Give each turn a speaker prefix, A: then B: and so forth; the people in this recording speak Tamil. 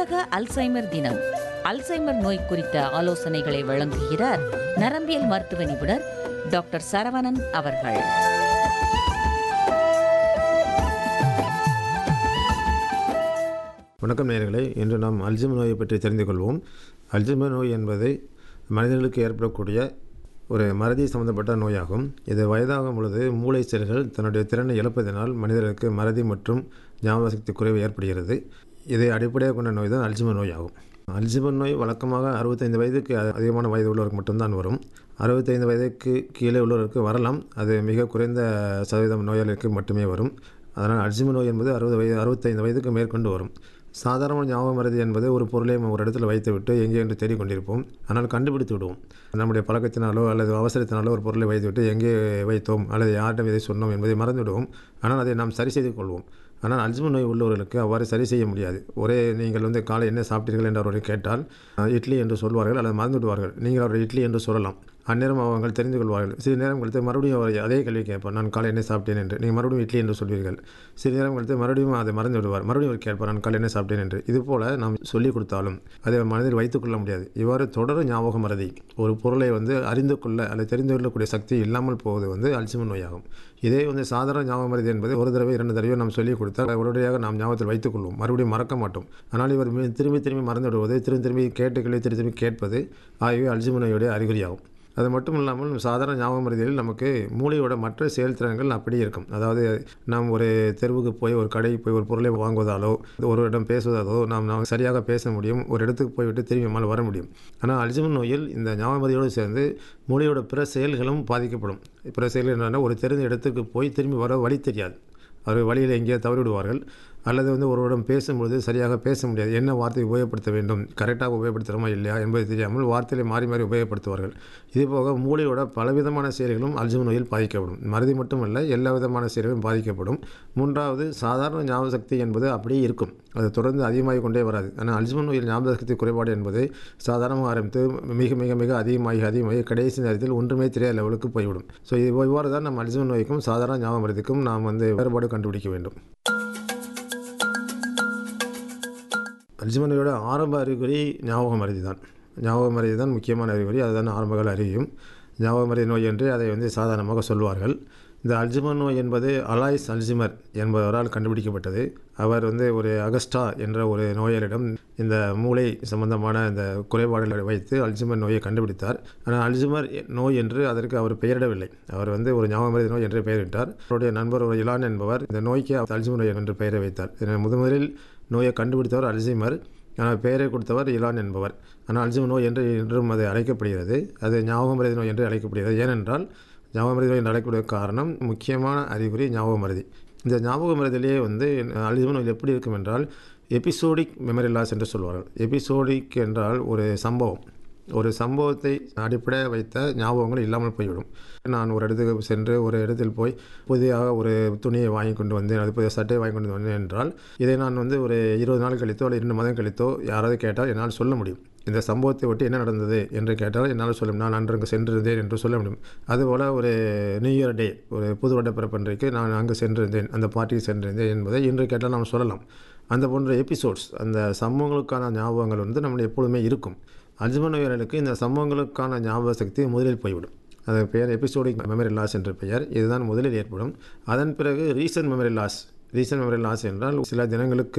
A: உலக அல்சைமர் தினம் அல்சைமர் நோய் குறித்த ஆலோசனைகளை வழங்குகிறார் நரம்பியல் மருத்துவ நிபுணர் டாக்டர் சரவணன் அவர்கள்
B: வணக்கம் நேயர்களே இன்று நாம் அல்ஜிமர் நோயை பற்றி தெரிந்து கொள்வோம் அல்ஜிமர் நோய் என்பது மனிதர்களுக்கு ஏற்படக்கூடிய ஒரு மறதி சம்பந்தப்பட்ட நோயாகும் இது வயதாகும் பொழுது மூளை செல்கள் தன்னுடைய திறனை இழப்பதனால் மனிதர்களுக்கு மறதி மற்றும் ஞாபக சக்தி குறைவு ஏற்படுகிறது இதை அடிப்படையாக கொண்ட நோய் தான் அல்ஜிமர் நோய் ஆகும் அல்ஜிமர் நோய் வழக்கமாக அறுபத்தைந்து வயதுக்கு அ- அதிகமான வயது உள்ளவருக்கு மட்டும்தான் வரும் அறுபத்தைந்து வயதுக்கு கீழே உள்ளவருக்கு வரலாம் அது மிக குறைந்த சதவீதம் நோயாளிகளுக்கு மட்டுமே வரும் அதனால் அல்ஜிமர் நோய் என்பது அறுபது வயது அறுபத்தைந்து வயதுக்கு மேற்கொண்டு வரும் சாதாரண ஞாபக மறதி என்பது ஒரு பொருளை நம்ம ஒரு இடத்துல வைத்துவிட்டு எங்கே என்று தேடிக்கொண்டிருப்போம் ஆனால் கண்டுபிடித்து விடுவோம் நம்முடைய பழக்கத்தினாலோ அல்லது அவசரத்தினாலோ ஒரு பொருளை வைத்துவிட்டு எங்கே வைத்தோம் அல்லது யாரிடம் இதை சொன்னோம் என்பதை மறந்து விடுவோம் ஆனால் அதை நாம் சரி செய்து கொள்வோம் ஆனால் அல்ஜிமர் நோய் உள்ளவர்களுக்கு அவ்வாறு சரி செய்ய முடியாது ஒரே நீங்கள் வந்து காலை என்ன சாப்பிட்டீர்கள் என்று அவர்கள் கேட்டால் அஹ், இட்லி என்று சொல்வார்கள் அல்லது மறந்து விடுவார்கள் நீங்கள் அவர்கள் இட்லி என்று சொல்லலாம் அந்நேரம் அவங்க தெரிந்து கொள்வார்கள் சிறிது நேரம் கழித்து மறுபடியும் அவர் அதே கேள்வி கேட்பார் நான் காலை என்ன சாப்பிட்டேன் என்று நீங்கள் மறுபடியும் இட்லி என்று சொல்வீர்கள் சிறிது நேரம் கழித்து மறுபடியும் அதை மறந்து விடுவார் மறுபடியும் அவர் கேட்பார் நான் காலை என்ன சாப்பிட்டேன் என்று இது போல நாம் சொல்லிக் கொடுத்தாலும் அதை மனதில் வைத்துக்கொள்ள முடியாது இவ்வாறு தொடர் ஞாபக மறதி ஒரு பொருளை வந்து அறிந்து கொள்ள அல்லது தெரிந்து கொள்ளக்கூடிய சக்தி இல்லாமல் போவது வந்து அல்சிமர் நோயாகும் இதே வந்து சாதாரண ஞாபக மறதி என்பது ஒரு தடவை இரண்டு தடவை நாம் சொல்லிக் கொடுத்தால் உடனடியாக நாம் ஞாபகத்தில் வைத்துக் கொள்வோம் மறுபடியும் மறக்க மாட்டோம் ஆனால் இவர் மீ- திரும்பி திரும்பி மறந்து விடுவது திரும்பி திரும்பி கேட்டு கேள்வி திரும்பி திரும்பி கேட்பது ஆகியவை அல்சிமர் நோயுடைய அறிகுறியாகும் அது மட்டும் இல்லாமல் சாதாரண ஞாபக மருதியில் நமக்கு மூளையோட மற்ற செயல்திறன்கள் அப்படியே இருக்கும் அதாவது நாம் ஒரு தெருவுக்கு போய் ஒரு கடைக்கு போய் ஒரு பொருளை வாங்குவதாலோ ஒரு இடம் பேசுவதாலோ நாம் நாம் சரியாக பேச முடியும் ஒரு இடத்துக்கு போய்விட்டு திரும்பி நம்மால் வர முடியும் ஆனால் அல்ஜிமர் நோயில் இந்த ஞாபக மருதியோடு சேர்ந்து மூளையோட பிற செயல்களும் பாதிக்கப்படும் பிற செயல்கள் என்னென்னா ஒரு தெரிந்த இடத்துக்கு போய் திரும்பி வர வழி தெரியாது அவர் வழியில் எங்கேயோ தவறி விடுவார்கள் அல்லது வந்து ஒருவரிடம் பேசும்பொழுது சரியாக பேச முடியாது என்ன வார்த்தை உபயோகப்படுத்த வேண்டும் கரெக்டாக உபயோகப்படுத்துகிறோமா இல்லையா என்பது தெரியாமல் வார்த்தையை மாறி மாறி உபயோகப்படுத்துவார்கள் இதுபோக மூளையோட பலவிதமான செயல்களும் அல்ஜிமர் நோயில் பாதிக்கப்படும் மறதி மட்டுமல்ல எல்லா விதமான செயல்களும் பாதிக்கப்படும் மூன்றாவது சாதாரண ஞாபக சக்தி என்பது அப்படியே இருக்கும் அது தொடர்ந்து அதிகமாகிக் கொண்டே வராது ஆனால் அல்ஜிமர் நோயில் ஞாபக சக்தி குறைபாடு என்பது சாதாரணமாக ஆரம்பித்து மிக மிக மிக அதிகமாகி அதிகமாகி கடைசி நேரத்தில் ஒன்றுமே தெரியாத லெவலுக்கு போய்விடும் ஸோ இது இவ்வாறு தான் நம்ம அல்ஜிமர் நோய்க்கும் சாதாரண ஞாபக மருதிக்கும் நாம் வந்து வேறுபாடு கண்டுபிடிக்க வேண்டும் அல்ஜிமர் நோயோட ஆரம்ப அறிகுறி ஞாபக மறதி தான் ஞாபக மறதி தான் முக்கியமான அறிகுறி அதுதான் ஆரம்பகால அறியும் ஞாபக மறதி நோய் என்று அதை வந்து சாதாரணமாக சொல்வார்கள் இந்த அல்ஜிமர் நோய் என்பது அலாய்ஸ் அல்ஜிமர் என்பவரால் கண்டுபிடிக்கப்பட்டது அவர் வந்து ஒரு அகஸ்டா என்ற ஒரு நோயாளியிடம் இந்த மூளை சம்பந்தமான இந்த குறைபாடுகளை வைத்து அல்ஜிமர் நோயை கண்டுபிடித்தார் ஆனால் அல்ஜிமர் நோய் என்று அதற்கு அவர் பெயரிடவில்லை அவர் வந்து ஒரு ஞாபக மறதி நோய் என்று பெயரிட்டார் அவருடைய நண்பர் ஒரு இலான் என்பவர் இந்த நோய்க்கு அல்ஜிமர் நோய் என்று பெயரை வைத்தார் இதனை முதலில் நோயை கண்டுபிடித்தவர் அல்சைமர் ஆனால் பெயரை கொடுத்தவர் இலான் என்பவர் ஆனால் அல்சைமர் நோய் என்று இன்றும் அது அழைக்கப்படுகிறது அது ஞாபக மறதி நோய் என்று அழைக்கப்படுகிறது ஏனென்றால் ஞாபக மறதி நோய் என்று அழைக்கக்கூடிய காரணம் முக்கியமான அறிகுறி ஞாபக மறதி இந்த ஞாபக மறதியிலேயே வந்து அல்சைமர் நோய் எப்படி இருக்கும் என்றால் எபிசோடிக் மெமரி லாஸ் என்று சொல்வார்கள் எபிசோடிக் என்றால் ஒரு சம்பவம் ஒரு சம்பவத்தை அடிப்படையாக வைத்த ஞாபகங்கள் இல்லாமல் போய்விடும் நான் ஒரு இடத்துக்கு சென்று ஒரு இடத்தில் போய் புதிதாக ஒரு துணியை வாங்கி கொண்டு வந்தேன் அது புதிய சட்டையை வாங்கி கொண்டு வந்தேன் என்றால் இதை நான் வந்து ஒரு இருபது நாள் கழித்தோ அல்லது இரண்டு மாதம் கழித்தோ யாராவது கேட்டால் என்னால் சொல்ல முடியும் இந்த சம்பவத்தை ஒட்டி என்ன நடந்தது என்று கேட்டால் என்னால் சொல்ல முடியும் நான் அன்று அங்கு சென்றிருந்தேன் என்று சொல்ல முடியும் அதுபோல் ஒரு நியூ இயர் டே ஒரு புது வருட பிறப்பன்றைக்கு நான் அங்கு சென்றிருந்தேன் அந்த பார்ட்டிக்கு சென்றிருந்தேன் என்பதை இன்று கேட்டால் நாம் சொல்லலாம் அந்த போன்ற எபிசோட்ஸ் அந்த சம்பவங்களுக்கான ஞாபகங்கள் வந்து நம்மளுடைய எப்பொழுதுமே இருக்கும் அல்ஜிமர் நோயாளிகளுக்கு இந்த சம்பவங்களுக்கான ஞாபக சக்தி முதலில் போய்விடும் அது பெயர் எபிசோடிக் மெமரி லாஸ் என்ற பெயர் இதுதான் முதலில் ஏற்படும் அதன் பிறகு recent memory loss recent memory loss என்றால் சில தினங்களுக்கு